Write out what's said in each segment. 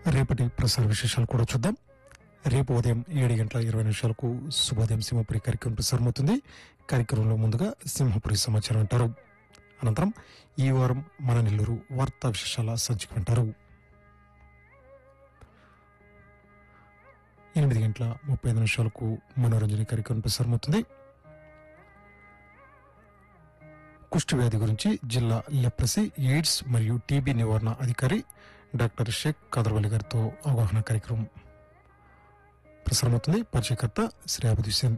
రేపటి ప్రసార విశేషాలు కూడా చూద్దాం రేపు ఉదయం ఏడు గంటల ఇరవై నిమిషాలకు శుభోదయం సింహపురి కార్యక్రమం ప్రసారమవుతుంది కార్యక్రమంలో ముందుగా సింహపురి సమాచారం వింటారు అనంతరం ఈ వారం మన నెల్లూరు వార్తా విశేషాల సంచిక వింటారు ఎనిమిది గంటల ముప్పై ఐదు నిమిషాలకు మనోరంజన కార్యక్రమం ప్రసారమవుతుంది కుష్టి వ్యాధి గురించి జిల్లా లెప్రసీ ఎయిడ్స్ మరియు టీబీ నివారణ అధికారి డాక్టర్ షేక్ కాదర్వలి గారితో అవగాహన కార్యక్రమం ప్రసారమవుతుంది పరిచయకర్త శ్రీ అబుద్ హుసేన్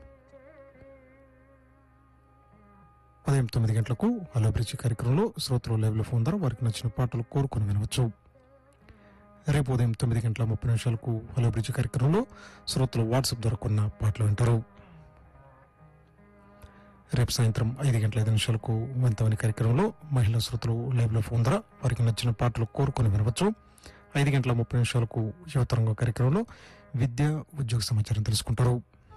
ఉదయం తొమ్మిది గంటలకు అభిరుచి కార్యక్రమంలో శ్రోతలు లైవ్లో ఫోన్ ద్వారా వారికి నచ్చిన పాటలు కోరుకుని వినవచ్చు రేపు ఉదయం తొమ్మిది గంటల ముప్పై నిమిషాలకు అభిరుచి కార్యక్రమంలో శ్రోతలు వాట్సాప్ ద్వారా కొన్న పాటలు వింటారు రేపు సాయంత్రం ఐదు గంటల ఐదు నిమిషాలకు వంతవని కార్యక్రమంలో మహిళా శ్రోతలు లైవ్ లో ఫోన్ ద్వారా వారికి నచ్చిన పాటలు కోరుకొని వినవచ్చు ఐదు గంటల ముప్పై నిమిషాలకు యువతరంగ కార్యక్రమంలో విద్య ఉద్యోగ సమాచారం తెలుసుకుంటారు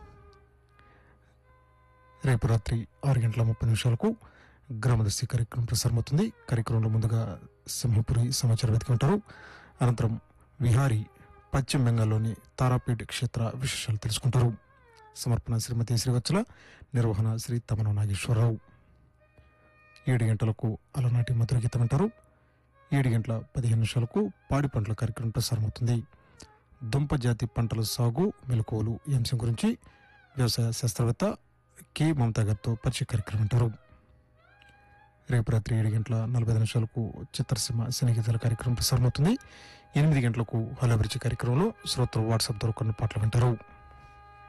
రేపు రాత్రి ఆరు గంటల ముప్పై నిమిషాలకు గ్రామదర్శి కార్యక్రమం ప్రసారమవుతుంది కార్యక్రమంలో ముందుగా సింహపురి సమాచారం వెతుకుంటారు అనంతరం విహారీ పశ్చిమ బెంగాల్లోని తారాపేట్ క్షేత్ర విశేషాలు తెలుసుకుంటారు సమర్పణ శ్రీమతి శ్రీవత్సల నిర్వహణ శ్రీ తమన నాగేశ్వరరావు ఏడు గంటలకు అలనాటి మధుర గీతం అంటారు ఏడు గంటల పదిహేను నిమిషాలకు పాడి పంటల కార్యక్రమం ప్రసారమవుతుంది దుంప జాతి పంటల సాగు మెలకువలు ఈ అంశం గురించి వ్యవసాయ శాస్త్రవేత్త కె మమతా గారితో పరిచయ కార్యక్రమం అంటారు రేపు రాత్రి ఏడు గంటల నలభై ఐదు నిమిషాలకు చిత్రసీమ సినగీతాల కార్యక్రమం ప్రసారమవుతుంది ఎనిమిది గంటలకు హలభిరుచి కార్యక్రమంలో శ్రోతలు వాట్సాప్ ద్వారా కొన్ని పాటలు వింటారు